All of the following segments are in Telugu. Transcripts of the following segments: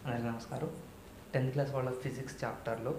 అందరికీ నమస్కారం టెన్త్ క్లాస్ వాళ్ళ ఫిజిక్స్ చాప్టర్లో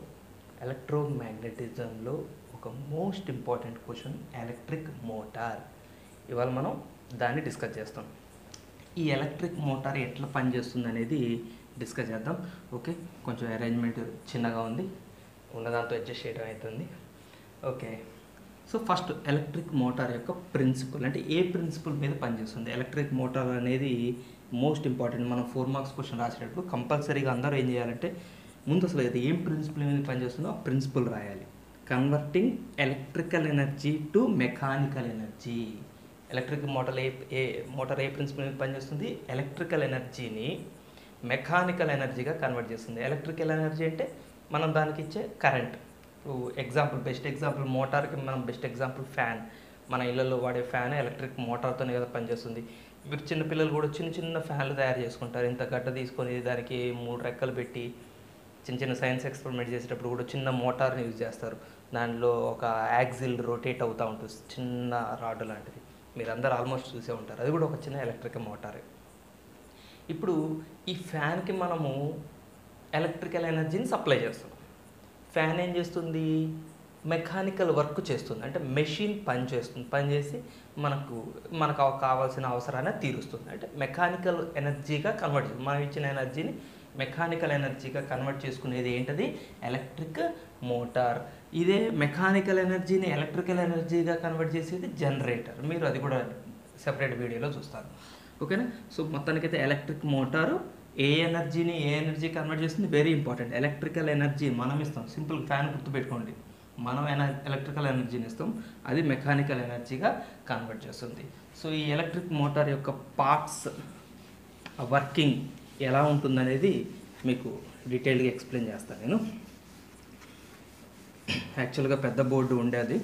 ఎలక్ట్రోమాగ్నెటిజంలో ఒక most important question electric motor ఇవాళ మనం దాన్ని డిస్కస్ చేస్తాం ఈ ఎలక్ట్రిక్ మోటార్ ఎట్లా పనిచేస్తుంది అనేది డిస్కస్ చేద్దాం ఓకే కొంచెం అరేంజ్మెంట్ చిన్నగా ఉంది ఉన్నదాంతో అడ్జస్ట్ చేయడం అవుతుంది okay so first electric motor యొక్క ప్రిన్సిపల్ అంటే ఏ ప్రిన్సిపల్ మీద పనిచేస్తుంది ఎలక్ట్రిక్ మోటార్ అనేది మోస్ట్ ఇంపార్టెంట్ మనం ఫోర్ మార్క్స్ క్వశ్చన్ రాసేటప్పుడు కంపల్సరీగా అందరూ ఏం చేయాలంటే ముందు అసలు అది ఏం ప్రిన్సిపల్ మీద పనిచేస్తుందో ఆ ప్రిన్సిపల్ రాయాలి converting electrical energy to mechanical energy electric motor ఏ ఏ మోటార్ ఏ ప్రిన్సిపల్ మీద పనిచేస్తుంది ఎలక్ట్రికల్ ఎనర్జీని మెకానికల్ ఎనర్జీగా కన్వర్ట్ చేస్తుంది ఎలక్ట్రికల్ ఎనర్జీ అంటే మనం దానికి ఇచ్చే కరెంట్ ఇప్పుడు ఎగ్జాంపుల్ బెస్ట్ ఎగ్జాంపుల్ మోటార్కి మనం బెస్ట్ ఎగ్జాంపుల్ ఫ్యాన్ మన ఇళ్ళల్లో వాడే ఫ్యాన్ ఎలక్ట్రిక్ మోటార్తోనే కదా పనిచేస్తుంది ఇప్పుడు చిన్న పిల్లలు కూడా చిన్న చిన్న ఫ్యాన్లు తయారు చేసుకుంటారు ఇంత గడ్డ తీసుకొని దానికి మూడు రెక్కలు పెట్టి చిన్న చిన్న సైన్స్ ఎక్స్పెరిమెంట్ చేసేటప్పుడు కూడా చిన్న మోటార్ని యూజ్ చేస్తారు దానిలో ఒక యాక్సిల్ రొటేట్ అవుతూ ఉంటుంది చిన్న రాడ్ లాంటిది మీరు అందరు ఆల్మోస్ట్ చూసే ఉంటారు అది కూడా ఒక చిన్న ఎలక్ట్రిక్ మోటారే ఇప్పుడు ఈ ఫ్యాన్కి మనము ఎలక్ట్రికల్ ఎనర్జీని సప్లై చేస్తున్నాం ఫ్యాన్ ఏం చేస్తుంది మెకానికల్ వర్క్ చేస్తుంది అంటే మెషిన్ పని చేస్తుంది పని చేసి మనకు మనకు అవ- కావాల్సిన అవసరాన్ని తీరుస్తుంది అంటే మెకానికల్ ఎనర్జీగా కన్వర్ట్ చేస్తుంది మనం ఇచ్చిన ఎనర్జీని మెకానికల్ ఎనర్జీగా కన్వర్ట్ చేసుకునేది ఏంటది ఎలక్ట్రిక్ మోటార్ ఇదే మెకానికల్ ఎనర్జీని ఎలక్ట్రికల్ ఎనర్జీగా కన్వర్ట్ చేసేది జనరేటర్ మీరు అది కూడా సెపరేట్ వీడియోలో చూస్తారు ఓకేనా సో మొత్తానికైతే ఎలక్ట్రిక్ మోటారు ఏ ఎనర్జీని ఏ ఎనర్జీ కన్వర్ట్ చేస్తుంది వెరీ ఇంపార్టెంట్ ఎలక్ట్రికల్ ఎనర్జీ మనం ఇస్తాం సింపుల్ ఫ్యాన్ గుర్తుపెట్టుకోండి మనం ఎన ఎలక్ట్రికల్ ఎనర్జీని ఇస్తాం అది మెకానికల్ ఎనర్జీగా కన్వర్ట్ చేస్తుంది సో ఈ ఎలక్ట్రిక్ మోటార్ యొక్క పార్ట్స్ వర్కింగ్ ఎలా ఉంటుందనేది మీకు డీటెయిల్గా ఎక్స్ప్లెయిన్ చేస్తాను నేను యాక్చువల్గా పెద్ద బోర్డు ఉండేది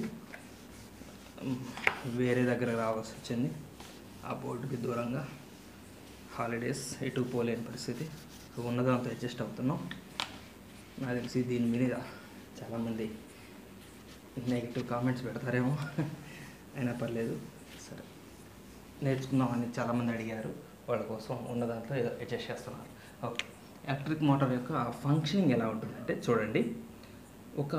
వేరే దగ్గర రావాల్సి వచ్చింది ఆ బోర్డుకి దూరంగా హాలిడేస్ ఎటు పోలేని పరిస్థితి సో ఉన్నదాంతో అడ్జస్ట్ అవుతున్నాం నాకు తెలిసి దీని మీద చాలామంది నెగిటివ్ కామెంట్స్ పెడతారేమో అయినా పర్లేదు సరే నేర్చుకుందామని చాలామంది అడిగారు వాళ్ళ కోసం ఉన్న దాంట్లో అడ్జస్ట్ చేస్తున్నారు ఓకే ఎలక్ట్రిక్ మోటార్ యొక్క ఫంక్షనింగ్ ఎలా ఉంటుందంటే చూడండి ఒక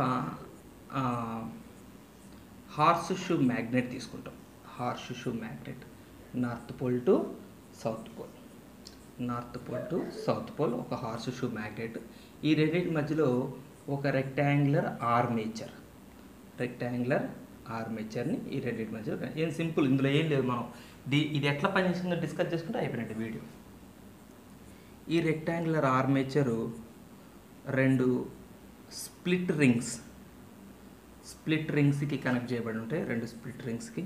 హార్స్ షూ మ్యాగ్నెట్ తీసుకుంటాం horseshoe magnet north pole to south pole north pole to south pole ఒక హార్స్ షూ మ్యాగ్నెట్ ఈ రెండింటి మధ్యలో ఒక రెక్టాంగులర్ ఆర్మేచర్ రెక్టాంగులర్ ఆర్మేచర్ని ఈ రెండింటి మధ్యలో ఏం సింపుల్ ఇందులో ఏం లేదు మనం ది ఇది ఎట్లా పనిచేస్తుందో డిస్కస్ చేసుకుంటే అయిపోయినట్టు వీడియో ఈ రెక్టాంగులర్ ఆర్మేచరు రెండు స్ప్లిట్ రింగ్స్ స్ప్లిట్ రింగ్స్కి కనెక్ట్ చేయబడి ఉంటాయి రెండు స్ప్లిట్ రింగ్స్కి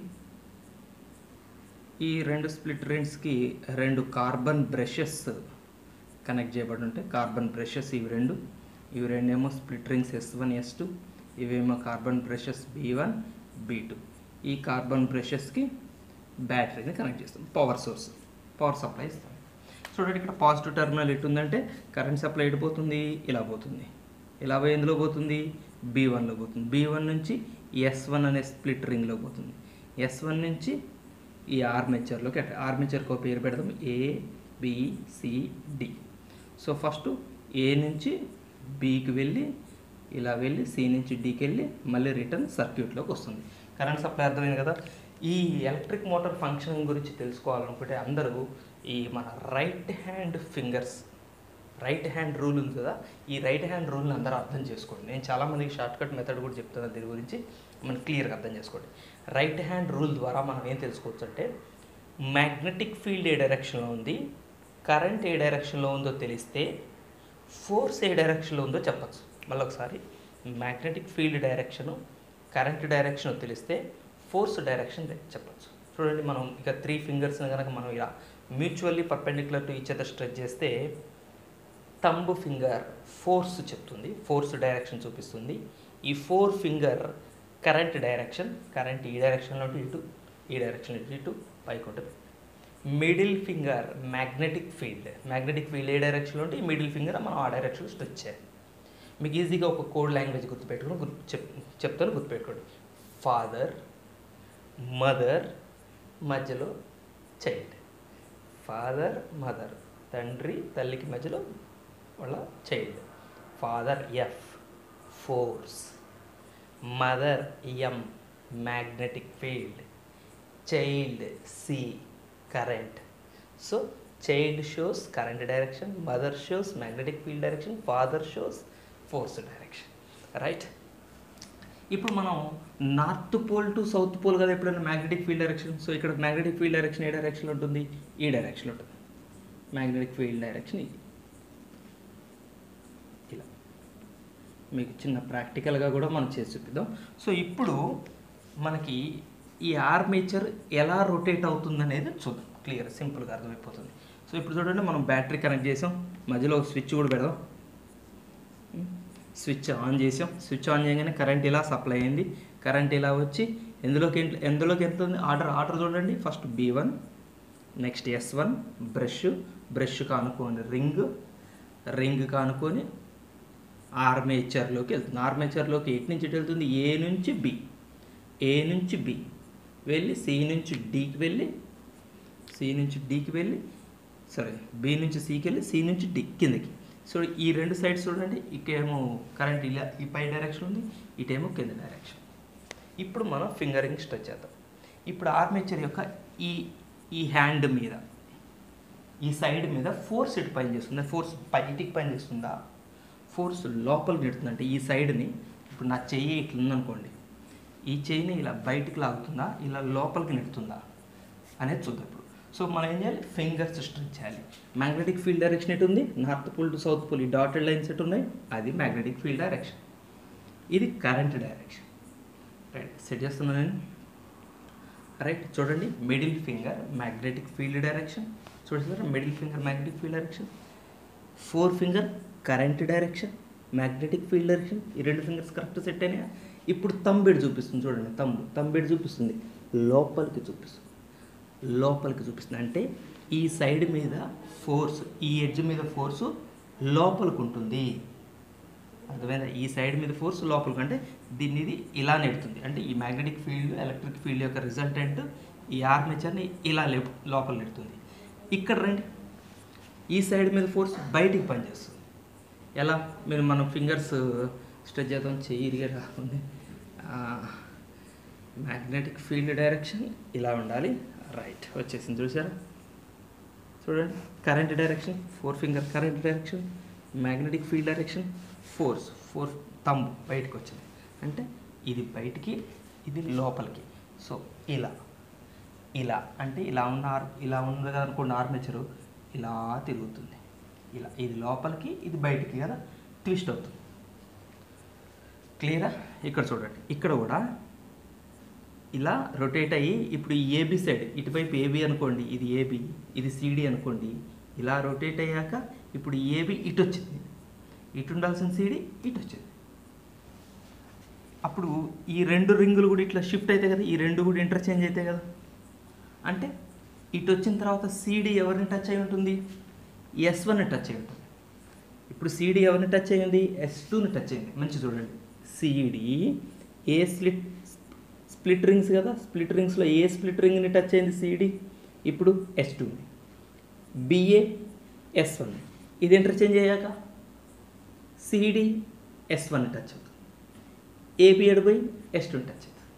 ఈ రెండు స్ప్లిట్ రింగ్స్కి రెండు కార్బన్ బ్రషెస్ కనెక్ట్ చేయబడి ఉంటాయి కార్బన్ బ్రషెస్ ఇవి రెండు ఇవి రెండేమో split rings S one S two ఇవేమో carbon brushes B one B two ఈ కార్బన్ బ్రషెస్కి బ్యాటరీని కనెక్ట్ చేస్తాం పవర్ సోర్స్ పవర్ సప్లై ఇస్తాం చూడండి ఇక్కడ పాజిటివ్ టెర్మినల్ ఎటు ఉందంటే కరెంట్ సప్లై ఎటు పోతుంది ఇలా పోతుంది ఇలా పోయి ఎందులో పోతుంది బీ వన్లో పోతుంది బీ వన్ నుంచి ఎస్ వన్ అనే స్ప్లిట్ రింగ్లో పోతుంది ఎస్ వన్ నుంచి ఈ ఆర్మేచర్లోకి ఆర్మేచర్కి ఒక పేరు పెడదాం A D so first A నుంచి బికి వెళ్ళి ఇలా వెళ్ళి సి నుంచి డికి వెళ్ళి మళ్ళీ రిటర్న్ సర్క్యూట్లోకి వస్తుంది కరెంట్ సప్లై అర్థమైంది కదా ఈ ఎలక్ట్రిక్ మోటార్ ఫంక్షనింగ్ గురించి తెలుసుకోవాలనుకుంటే అందరూ ఈ మన right hand fingers right hand rule ఉంది కదా ఈ రైట్ హ్యాండ్ రూల్ని అందరూ అర్థం చేసుకోండి నేను చాలామందికి షార్ట్ కట్ మెథడ్ కూడా చెప్తున్నాను దీని గురించి మనం క్లియర్గా అర్థం చేసుకోండి రైట్ హ్యాండ్ రూల్ ద్వారా మనం ఏం తెలుసుకోవచ్చు అంటే మ్యాగ్నెటిక్ ఫీల్డ్ ఏ డైరెక్షన్లో ఉంది కరెంట్ ఏ డైరెక్షన్లో ఉందో తెలిస్తే ఫోర్స్ ఏ డైరెక్షన్లో ఉందో చెప్పచ్చు మళ్ళీ ఒకసారి magnetic field direction current direction తెలిస్తే ఫోర్స్ డైరెక్షన్ చెప్పచ్చు చూడండి మనం ఇక త్రీ ఫింగర్స్ని కనుక మనం ఇలా mutually perpendicular to each other stretch చేస్తే తంబు ఫింగర్ ఫోర్స్ చెప్తుంది ఫోర్స్ డైరెక్షన్ చూపిస్తుంది ఈ four finger current direction current ఈ డైరెక్షన్లో ఉంటే ఇటు ఈ డైరెక్షన్ ఇటు ఇటు పైకి ఉంటుంది middle finger magnetic field magnetic field ఏ డైరెక్షన్లో ఉంటే ఈ మిడిల్ ఫింగర్ మనం ఆ డైరెక్షన్లో స్ట్రెచ్ చేయాలి మీకు ఈజీగా ఒక కోడ్ లాంగ్వేజ్ గుర్తుపెట్టుకుని గుర్తు చెప్ చెప్తాను గుర్తుపెట్టుకోండి ఫాదర్ మదర్ మధ్యలో చైల్డ్ ఫాదర్ మదర్ తండ్రి తల్లికి మధ్యలో వాళ్ళ child father F force mother M magnetic field child C current so child shows current direction mother shows magnetic field direction father shows force direction right ఇప్పుడు మనం north pole to south pole కదా ఎప్పుడైనా మ్యాగ్నెటిక్ ఫీల్డ్ డైరెక్షన్ సో ఇక్కడ మ్యాగ్నెటిక్ ఫీల్డ్ డైరెక్షన్ ఏ డైరెక్షన్లో ఉంటుంది ఈ డైరెక్షన్లో ఉంటుంది మ్యాగ్నెటిక్ ఫీల్డ్ డైరెక్షన్ ఇది ఇలా మీకు చిన్న ప్రాక్టికల్గా కూడా మనం చేసి చూపిద్దాం సో ఇప్పుడు మనకి ఈ ఆర్మేచర్ ఎలా రొటేట్ అవుతుంది అనేది చూద్దాం క్లియర్ సింపుల్గా అర్థమైపోతుంది సో ఇప్పుడు చూడండి మనం బ్యాటరీ కనెక్ట్ చేసాం మధ్యలో ఒక స్విచ్ కూడా పెడదాం స్విచ్ ఆన్ చేసాం స్విచ్ ఆన్ చేయగానే కరెంట్ ఇలా సప్లై అయింది కరెంట్ ఇలా వచ్చి ఎందులోకి ఎంత- ఎందులోకి ఎంత ఉంది ఆర్డర్ ఆర్డర్ చూడండి first B one next S one brush brush కానుకోని రింగ్ రింగ్ కానుకొని ఆర్మేచర్లోకి వెళ్తుంది ఆర్మేచర్లోకి ఎటు నుంచి ఎటు వెళ్తుంది ఏ నుంచి బి ఏ నుంచి బి వెళ్ళి సి నుంచి డికి వెళ్ళి సి నుంచి డికి వెళ్ళి సరే బి నుంచి సికి వెళ్ళి సి నుంచి డి కిందకి సో ఈ రెండు సైడ్స్ చూడండి ఇకేమో కరెంట్ ఇలా ఈ పై డైరెక్షన్ ఉంది ఇటేమో కింద డైరెక్షన్ ఇప్పుడు మనం ఫింగరింగ్ స్ట్రెచ్ చేద్దాం ఇప్పుడు ఆర్మేచర్ యొక్క ఈ ఈ హ్యాండ్ మీద ఈ సైడ్ మీద ఫోర్స్ ఇటు పని చేస్తుంది ఫోర్స్ బయటికి పని చేస్తుందా ఫోర్స్ లోపలికి నెడుతుంది అంటే ఈ సైడ్ని ఇప్పుడు నా చెయ్యి ఇట్లా ఉందనుకోండి ఈ చెయ్యిని ఇలా బయటికి లాగుతుందా ఇలా లోపలికి నెడుతుందా అనేది చూద్దాం ఇప్పుడు సో మనం ఏం చేయాలి ఫింగర్స్ స్ట్రెచ్ చేయాలి మ్యాగ్నెటిక్ ఫీల్డ్ డైరెక్షన్ ఎటు ఉంది north pole to south pole ఈ డాటెడ్ లైన్స్ ఎటు ఉన్నాయి అది మ్యాగ్నెటిక్ ఫీల్డ్ డైరెక్షన్ ఇది కరెంట్ డైరెక్షన్ రైట్ సెట్ చేస్తున్నాను నేను రైట్ చూడండి middle finger magnetic field direction చూడండి middle finger magnetic field direction four finger current direction magnetic field direction ఈ రెండు ఫింగర్స్ కరెక్ట్ సెట్ అయినాయా ఇప్పుడు తంబేడు చూపిస్తుంది చూడండి తమ్ము తంబేడు చూపిస్తుంది లోపలికి చూపిస్తుంది లోపలికి చూపిస్తుంది అంటే ఈ సైడ్ మీద ఫోర్స్ ఈ ఎడ్జ్ మీద ఫోర్స్ లోపలికి ఉంటుంది అర్థమైందా ఈ సైడ్ మీద ఫోర్స్ లోపలికి అంటే దీన్ని ఇది ఇలా నెడుతుంది అంటే ఈ మ్యాగ్నెటిక్ ఫీల్డ్ ఎలక్ట్రిక్ ఫీల్డ్ యొక్క రిజల్టెంట్ ఈ ఆర్మేచర్ని ఇలా లేపు లోపల నెడుతుంది ఇక్కడ రండి ఈ సైడ్ మీద ఫోర్స్ బయటికి పనిచేస్తుంది ఎలా మీరు మనం ఫింగర్స్ స్ట్రెచ్ చేద్దాం చెయ్యిగా రాకుండా మ్యాగ్నెటిక్ ఫీల్డ్ డైరెక్షన్ ఇలా ఉండాలి రైట్ వచ్చేసింది చూసారా చూడండి current direction four finger current direction magnetic field direction force four thumb బయటకు వచ్చింది అంటే ఇది బయటికి ఇది లోపలికి సో ఇలా ఇలా అంటే ఇలా ఉన్న ఆర్ ఇలా ఉంది కదా అనుకోండి ఆర్మేచరు ఇలా తిరుగుతుంది ఇలా ఇది లోపలికి ఇది బయటికి కదా ట్విస్ట్ అవుతుంది క్లియరా ఇక్కడ చూడండి ఇక్కడ కూడా ఇలా రొటేట్ అయ్యి ఇప్పుడు ఈ ఏబి సైడ్ ఇటువైపు ఏబి అనుకోండి ఇది ఏబి ఇది సిడి అనుకోండి ఇలా రొటేట్ అయ్యాక ఇప్పుడు ఏబి ఇటు వచ్చింది ఇటు ఉండాల్సిన సిడి ఇటు వచ్చింది అప్పుడు ఈ రెండు రింగులు కూడా ఇట్లా షిఫ్ట్ అవుతాయి కదా ఈ రెండు కూడా ఇంటర్చేంజ్ అవుతాయి కదా అంటే ఇటు వచ్చిన తర్వాత సిడి ఎవరిని టచ్ అయి ఉంటుంది ఎస్ వన్ టచ్ అయి ఉంటుంది ఇప్పుడు సిడి ఎవరిని టచ్ అయ్యింది ఎస్ టూని టచ్ అయింది మంచి చూడండి సిడి ఏ స్లిట్ స్ప్లిట్ రింగ్స్ కదా స్ప్లిట్ రింగ్స్లో ఏ స్ప్లిట్ రింగ్ని టచ్ అయింది సిడి ఇప్పుడు ఎస్ టూని బిఏ ఎస్ వన్ ఇది ఇంటర్చేంజ్ అయ్యాక సిడి ఎస్ వన్ టచ్ అవుతుంది ఏబి ఎడిపోయి ఎస్ టూని టచ్ అవుతుంది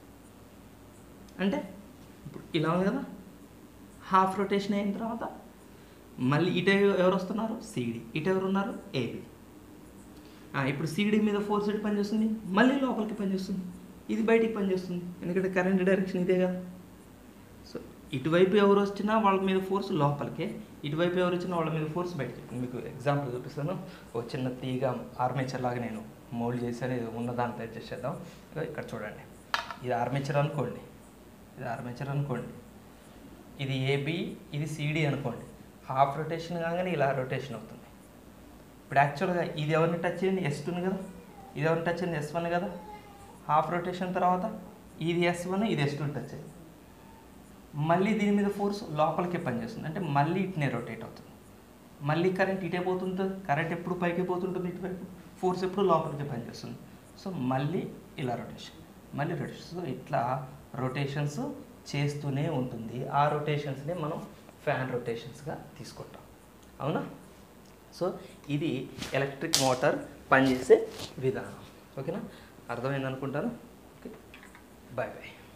అంటే ఇప్పుడు ఇలా ఉంది కదా హాఫ్ రొటేషన్ అయిన తర్వాత మళ్ళీ ఇటు ఎవరు వస్తున్నారు సిడి ఇటు ఎవరు ఉన్నారు ఏబి ఇప్పుడు సిడి మీద ఫోర్ సైడ్ పనిచేస్తుంది మళ్ళీ లోపలికి పనిచేస్తుంది ఇది బయటికి పనిచేస్తుంది ఎందుకంటే కరెంట్ డైరెక్షన్ ఇదే కదా సో ఇటువైపు ఎవరు వచ్చినా వాళ్ళ మీద ఫోర్స్ లోపలికే ఇటువైపు ఎవరు వచ్చినా వాళ్ళ మీద ఫోర్స్ బయటికి మీకు ఎగ్జాంపుల్ చూపిస్తాను ఒక చిన్న తీగ ఆర్మేచర్ లాగా నేను మోల్డ్ చేశాను ఇది ఉన్న దాంట్లో అడ్జస్ట్ చేద్దాం ఇదిగో ఇక్కడ చూడండి ఇది ఆర్మేచర్ అనుకోండి ఇది ఆర్మేచర్ అనుకోండి ఇది ఏబి ఇది సిడి అనుకోండి హాఫ్ రొటేషన్ కాగానే ఇలా రొటేషన్ అవుతుంది ఇప్పుడు యాక్చువల్గా ఇది ఎవరిని టచ్ అయింది ఎస్ టూని కదా ఇది ఎవరిని టచ్ అయింది ఎస్ వన్ కదా హాఫ్ రొటేషన్ తర్వాత ఇది ఎస్ వన్ ఇది ఎస్ టూ టచ్ అయింది మళ్ళీ దీని మీద ఫోర్స్ లోపలికే పనిచేస్తుంది అంటే మళ్ళీ ఇటునే రొటేట్ అవుతుంది మళ్ళీ కరెంట్ ఇటే పోతుంటుంది కరెంట్ ఎప్పుడు పైకి పోతుంటుంది ఇటువైపు ఫోర్స్ ఎప్పుడు లోపలికే పనిచేస్తుంది సో మళ్ళీ ఇలా రొటేషన్ మళ్ళీ రొటేషన్ సో ఇట్లా రొటేషన్స్ చేస్తూనే ఉంటుంది ఆ రొటేషన్స్నే మనం ఫ్యాన్ రొటేషన్స్గా తీసుకుంటాం అవునా సో ఇది ఎలక్ట్రిక్ మోటార్ పనిచేసే విధానం ఓకేనా అర్థమైంది అనుకుంటాను ఓకే బాయ్ బాయ్